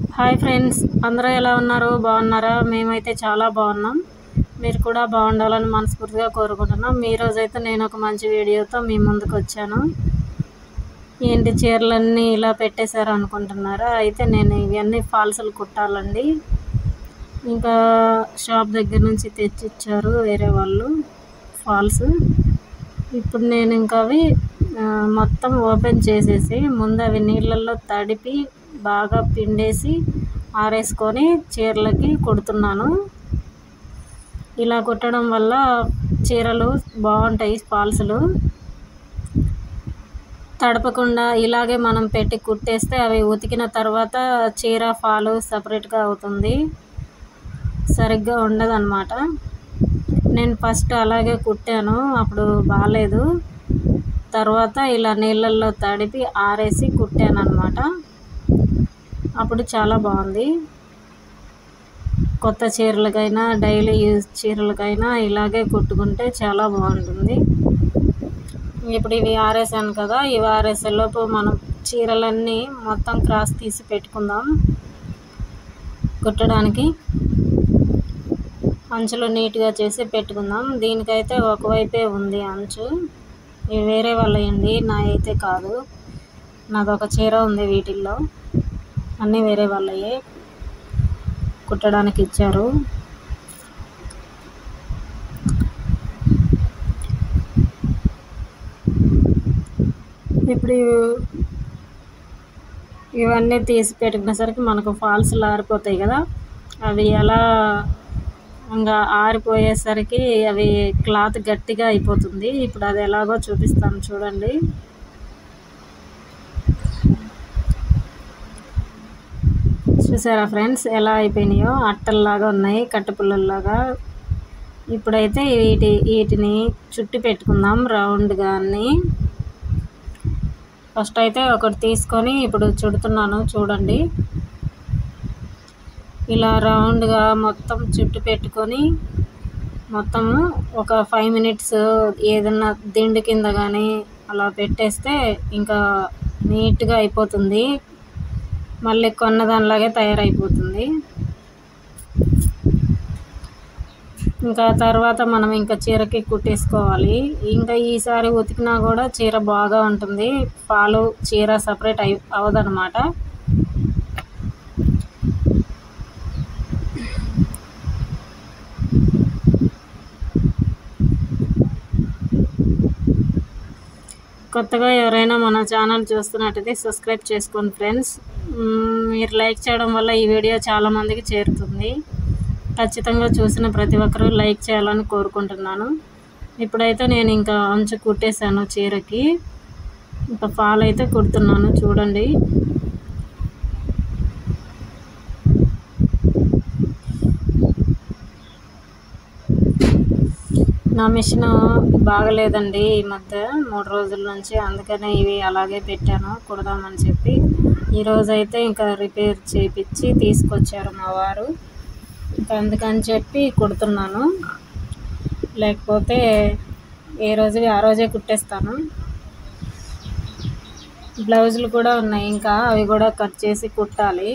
hi friends అందరూ ఎలా ఉన్నారు బాగున్నారా మేమైతే చాలా బాగున్నాం మీరు కూడా బాగుండాలని మనస్ఫూర్తిగా కోరుకుంటున్నాం ఈ రోజైతే నేను ఒక మంచి వీడియోతో మీ ముందుకు వచ్చాను ఏంటి చీరలన్నీ ఇలా పెట్టేశారు అనుకుంటున్నారా అయితే నేను ఇవన్నీ ఫాల్సులు కుట్టాలండి ఇంకా షాప్ దగ్గర నుంచి తెచ్చిచ్చారు వేరే వాళ్ళు ఫాల్స్ ఇప్పుడు నేను ఇంకా అవి ఆ, మొత్తం ఓపెన్ చేసేసి ముందు అవి నీళ్ళల్లో తడిపి బాగా పిండేసి ఆరేసుకొని చీరలకి కుడుతున్నాను ఇలా కుట్టడం వల్ల చీరలు బాగుంటాయి ఫాల్స్లు తడపకుండా ఇలాగే మనం పెట్టి కుట్టేస్తే అవి ఉతికిన తర్వాత చీర ఫాలు సపరేట్గా అవుతుంది సరిగ్గా ఉండదన్నమాట నేను ఫస్ట్ అలాగే కుట్టాను అప్పుడు బాగాలేదు తర్వాత ఇలా నీళ్ళల్లో తడిపి ఆరేసి కుట్టాను అనమాట అప్పుడు చాలా బాగుంది కొత్త చీరలకైనా డైలీ యూజ్ చీరలకైనా ఇలాగే కుట్టుకుంటే చాలా బాగుంటుంది ఇప్పుడు ఇవి ఆరేసాను కదా ఇవి ఆరేసేలోపు మనం చీరలన్నీ మొత్తం క్రాస్ తీసి పెట్టుకుందాం కుట్టడానికి అంచులు నీట్గా చేసి పెట్టుకుందాం దీనికైతే ఒకవైపే ఉంది అంచు ఇవి వేరే వాళ్ళయండి నా అయితే కాదు నాది ఒక చీర ఉంది వీటిల్లో అన్నీ వేరే వాళ్ళయే కుట్టడానికి ఇచ్చారు ఇప్పుడు ఇవి- ఇవన్నీ తీసి పెట్టుకునేసరికి మనకు ఫాల్స్ ఆరిపోతాయి కదా అవి ఎలా ఇంకా ఆరిపోయేసరికి అవి క్లాత్ గట్టిగా అయిపోతుంది ఇప్పుడు అది ఎలాగో చూపిస్తాను చూడండి చూసారా ఫ్రెండ్స్ ఎలా అయిపోయినాయో అట్టల్లాగా ఉన్నాయి కట్టెపుల్లల్లాగా ఇప్పుడైతే వీటి వీటిని చుట్టి పెట్టుకుందాం రౌండ్గా అన్ని ఫస్ట్ అయితే ఒకటి తీసుకొని ఇప్పుడు చుడుతున్నాను చూడండి ఇలా రౌండ్గా మొత్తం చుట్టు పెట్టుకొని మొత్తము ఒక ఫైవ్ మినిట్స్ ఏదన్నా దిండు కింద కానీ అలా పెట్టేస్తే ఇంకా నీట్గా అయిపోతుంది మళ్ళీ కొన్న దానిలాగే తయారైపోతుంది ఇంకా తర్వాత మనం ఇంకా చీరకి కుట్టేసుకోవాలి ఇంకా ఈసారి ఉతికినా కూడా చీర బాగా ఉంటుంది పాలు చీర సపరేట్ అయి అవదనమాట కొత్తగా ఎవరైనా మన ఛానల్ చూస్తున్నట్టయితే సబ్స్క్రైబ్ చేసుకోండి ఫ్రెండ్స్ మ్మ్, మీరు లైక్ చేయడం వల్ల ఈ వీడియో చాలామందికి చేరుతుంది ఖచ్చితంగా చూసిన ప్రతి ఒక్కరూ లైక్ చేయాలని కోరుకుంటున్నాను ఇప్పుడైతే నేను ఇంకా అంచు కుట్టేశాను చీరకి ఇంకా ఫాల్ అయితే కుడుతున్నాను చూడండి నా మిషన్ బాగలేదండి ఈ మధ్య మూడు రోజుల నుంచి అందుకనే ఇవి అలాగే పెట్టాను కుడదామని చెప్పి ఈరోజు అయితే ఇంకా రిపేర్ చేయించి తీసుకొచ్చారు మా వారు ఇంకా అందుకని చెప్పి కుడుతున్నాను లేకపోతే ఏ రోజు ఆ రోజే కుట్టేస్తాను బ్లౌజులు కూడా ఉన్నాయి ఇంకా అవి కూడా కట్ చేసి కుట్టాలి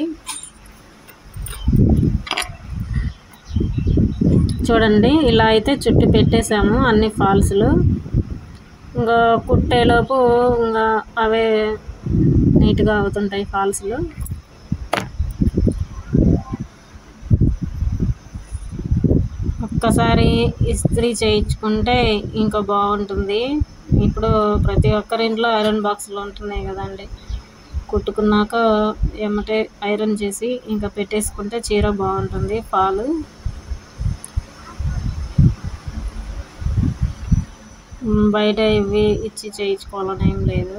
చూడండి ఇలా అయితే చుట్టి పెట్టేశాము అన్ని ఫాల్స్లు ఇంకా కుట్టేలోపు ఇంకా అవే నీట్గా అవుతుంటాయి ఫాల్స్లు ఒక్కసారి ఇస్త్రీ చేయించుకుంటే ఇంకా బాగుంటుంది ఇప్పుడు ప్రతి ఒక్కరి ఇంట్లో ఐరన్ బాక్సులు ఉంటున్నాయి కదండి కుట్టుకున్నాక ఏమంటే ఐరన్ చేసి ఇంకా పెట్టేసుకుంటే చీర బాగుంటుంది ఫాలు మ్, బయట ఇవి ఇచ్చి చేయించుకోవాలని ఏం లేదు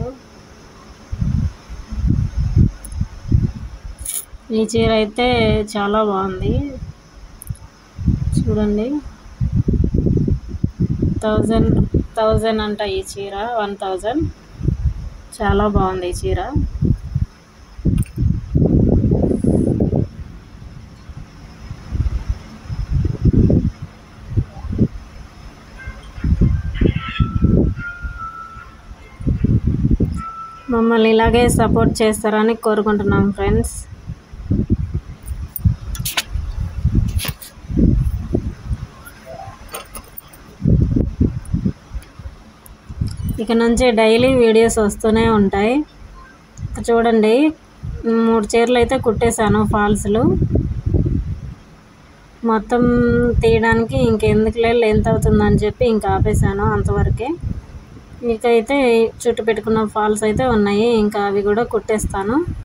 ఈ చీర అయితే చాలా బాగుంది చూడండి థౌజండ్ థౌజండ్ అంట ఈ చీర వన్ థౌజండ్ చాలా బాగుంది ఈ చీర మమ్మల్ని ఇలాగే సపోర్ట్ చేస్తారని కోరుకుంటున్నాం ఫ్రెండ్స్ ఇక నుంచి డైలీ వీడియోస్ వస్తూనే ఉంటాయి ఇక చూడండి మూడు చీరలు అయితే కుట్టేశాను ఫాల్స్లు మొత్తం తీయడానికి ఇంకెందుకులే లెంత్ అవుతుందని చెప్పి ఇంకా ఆపేసాను అంతవరకే మీకైతే చుట్టు పెట్టుకున్న ఫాల్స్ అయితే ఉన్నాయి ఇంకా అవి కూడా కుట్టేస్తాను